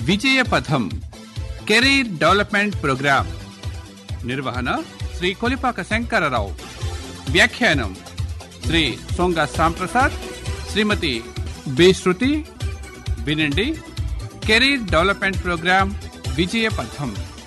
విజయపథం career development programme నిర్వహణ శ్రీ కొలిపాక శంకరరావు వ్యాఖ్యానం శ్రీ సొంగ సాంప్రసాద్ శ్రీమతి B Shruti వినండి కెరీర్ డెవలప్మెంట్ ప్రోగ్రాం విజయపథం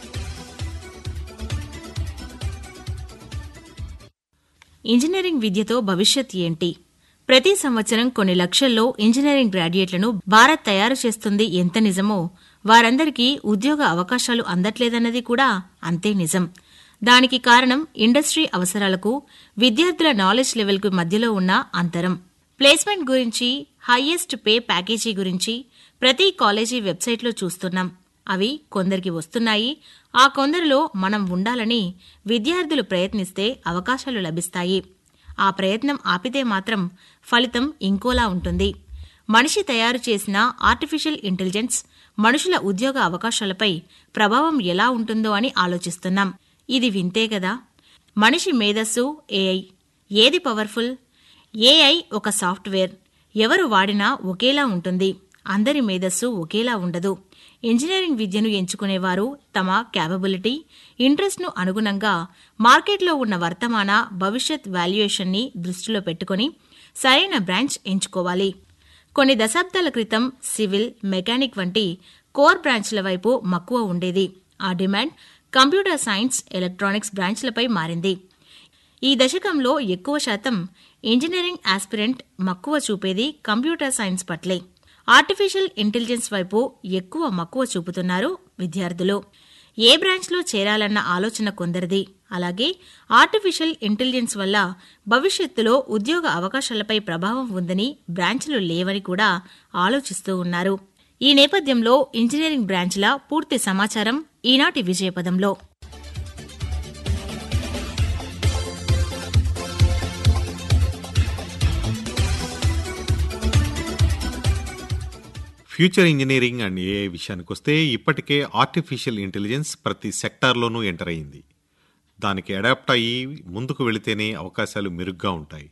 ఇంజనీరింగ్ విద్యతో భవిష్యత్ ఏంటి ప్రతి సంవత్సరం కొన్ని లక్షల్లో ఇంజనీరింగ్ గ్రాడ్యుయేట్లను భారత్ తయారు చేస్తుంది ఎంత నిజమో వారందరికీ ఉద్యోగ అవకాశాలు అందట్లేదన్నది కూడా అంతే నిజం దానికి కారణం ఇండస్ట్రీ అవసరాలకు విద్యార్థుల నాలెడ్జ్ లెవెల్కు మధ్యలో ఉన్న అంతరం ప్లేస్మెంట్ గురించి హైయెస్ట్ పే ప్యాకేజీ గురించి ప్రతి కాలేజీ వెబ్సైట్లో చూస్తున్నాం అవి కొందరికి వస్తున్నాయి ఆ కొందరిలో మనం ఉండాలని విద్యార్థులు ప్రయత్నిస్తే అవకాశాలు లభిస్తాయి ఆ ప్రయత్నం ఆపితే మాత్రం ఫలితం ఇంకోలా ఉంటుంది మనిషి తయారు చేసిన ఆర్టిఫిషియల్ ఇంటెలిజెన్స్ మనుషుల ఉద్యోగ అవకాశాలపై ప్రభావం ఎలా ఉంటుందో అని ఆలోచిస్తున్నాం ఇది వింతే కదా మనిషి మేధస్సు ఏఐ ఏది పవర్ఫుల్ ఏఐ ఒక సాఫ్ట్వేర్ ఎవరు వాడినా ఒకేలా ఉంటుంది అందరి మేధస్సు ఒకేలా ఉండదు ఇంజనీరింగ్ విద్యను ఎంచుకునేవారు తమ క్యాపబిలిటీ ఇంట్రెస్ట్ను అనుగుణంగా మార్కెట్లో ఉన్న వర్తమాన భవిష్యత్ వాల్యుయేషన్ని దృష్టిలో పెట్టుకుని సరైన బ్రాంచ్ ఎంచుకోవాలి కొన్ని దశాబ్దాల క్రితం సివిల్ మెకానిక్ వంటి కోర్ బ్రాంచ్ల వైపు మక్కువ ఉండేది ఆ డిమాండ్ కంప్యూటర్ సైన్స్ ఎలక్ట్రానిక్స్ బ్రాంచ్లపై మారింది ఈ దశకంలో ఎక్కువ శాతం ఇంజనీరింగ్ ఆస్పిరెంట్ మక్కువ చూపేది కంప్యూటర్ సైన్స్ పట్లే ఆర్టిఫిషియల్ ఇంటెలిజెన్స్ వైపు ఎక్కువ మక్కువ చూపుతున్నారు విద్యార్థులు ఏ బ్రాంచ్లో చేరాలన్న ఆలోచన కొందరిది అలాగే ఆర్టిఫిషియల్ ఇంటెలిజెన్స్ వల్ల భవిష్యత్తులో ఉద్యోగ అవకాశాలపై ప్రభావం ఉందని బ్రాంచ్లు లేవని కూడా ఆలోచిస్తూ ఉన్నారు ఈ నేపథ్యంలో ఇంజనీరింగ్ బ్రాంచ్ల పూర్తి సమాచారం ఈనాటి విజయపదంలో ఫ్యూచర్ ఇంజనీరింగ్ అండ్ ఏఐ విషయానికి వస్తే ఇప్పటికే ఆర్టిఫిషియల్ ఇంటెలిజెన్స్ ప్రతి సెక్టార్లోనూ ఎంటర్ అయింది దానికి అడాప్ట్ అయ్యి ముందుకు వెళితేనే అవకాశాలు మెరుగ్గా ఉంటాయి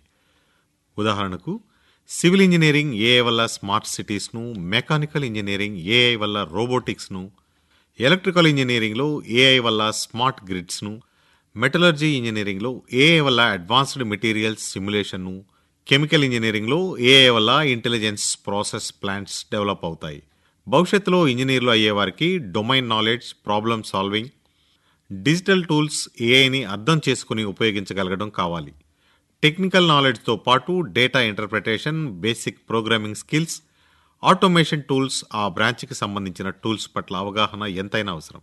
ఉదాహరణకు సివిల్ ఇంజనీరింగ్ ఏఐ వల్ల స్మార్ట్ సిటీస్ను మెకానికల్ ఇంజనీరింగ్ ఏఐ వల్ల రోబోటిక్స్ను ఎలక్ట్రికల్ ఇంజనీరింగ్లో ఏఐ వల్ల స్మార్ట్ గ్రిడ్స్ను మెటలర్జీ ఇంజనీరింగ్లో ఏఐ వల్ల అడ్వాన్స్డ్ మెటీరియల్స్ సిమ్యులేషన్ను కెమికల్ ఇంజనీరింగ్లో ఏఐ వల్ల ఇంటెలిజెన్స్ ప్రాసెస్ ప్లాంట్స్ డెవలప్ అవుతాయి భవిష్యత్తులో ఇంజనీర్లు అయ్యేవారికి domain knowledge problem solving digital tools ఏఐని అర్థం చేసుకుని ఉపయోగించగలగడం కావాలి టెక్నికల్ నాలెడ్జ్తో పాటు data interpretation basic programming skills automation tools ఆ బ్రాంచ్కి సంబంధించిన టూల్స్ పట్ల అవగాహన ఎంతైనా అవసరం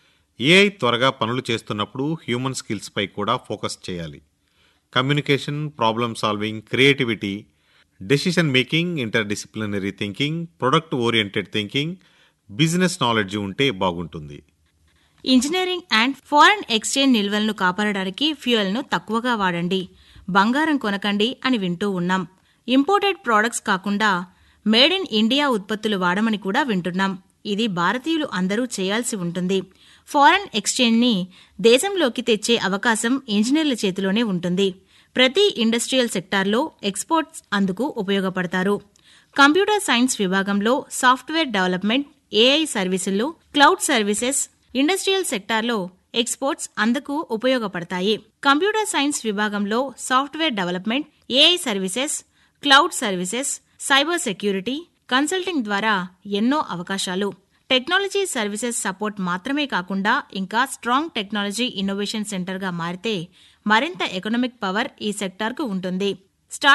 ఏఐ త్వరగా పనులు చేస్తున్నప్పుడు హ్యూమన్ స్కిల్స్పై కూడా ఫోకస్ చేయాలి communication problem solving creativity decision making interdisciplinary thinking product oriented thinking business knowledge ఉంటే బాగుంటుంది ఇంజనీరింగ్ అండ్ ఫారెన్ ఎక్స్చేంజ్ నిల్వలను కాపాడడానికి ఫ్యూయల్ను తక్కువగా వాడండి బంగారం కొనకండి అని వింటూ ఉన్నాం ఇంపోర్టెడ్ ప్రోడక్ట్స్ కాకుండా మేడ్ ఇన్ ఇండియా ఉత్పత్తులు వాడమని కూడా వింటున్నాం ఇది భారతీయులు అందరూ చేయాల్సి ఉంటుంది ఫారెన్ ఎక్స్చేంజ్ని దేశంలోకి తెచ్చే అవకాశం ఇంజనీర్ల చేతిలోనే ఉంటుంది ప్రతి ఇండస్ట్రియల్ సెక్టార్లో ఎక్స్పోర్ట్స్ అందుకు ఉపయోగపడతారు కంప్యూటర్ సైన్స్ విభాగంలో సాఫ్ట్వేర్ డెవలప్మెంట్ ఏఐ సర్వీసుల్లో క్లౌడ్ సర్వీసెస్ ఇండస్ట్రియల్ సెక్టార్లో ఎక్స్పోర్ట్స్ అందుకు ఉపయోగపడతాయి కంప్యూటర్ సైన్స్ విభాగంలో software development AI services cloud services cyber security consulting ద్వారా ఎన్నో అవకాశాలు టెక్నాలజీ సర్వీసెస్ సపోర్ట్ మాత్రమే కాకుండా ఇంకా స్ట్రాంగ్ టెక్నాలజీ ఇన్నోవేషన్ సెంటర్గా మారితే మరింత ఎకనామిక్ పవర్ ఈ సెక్టార్కు ఉంటుంది స్టార్ట్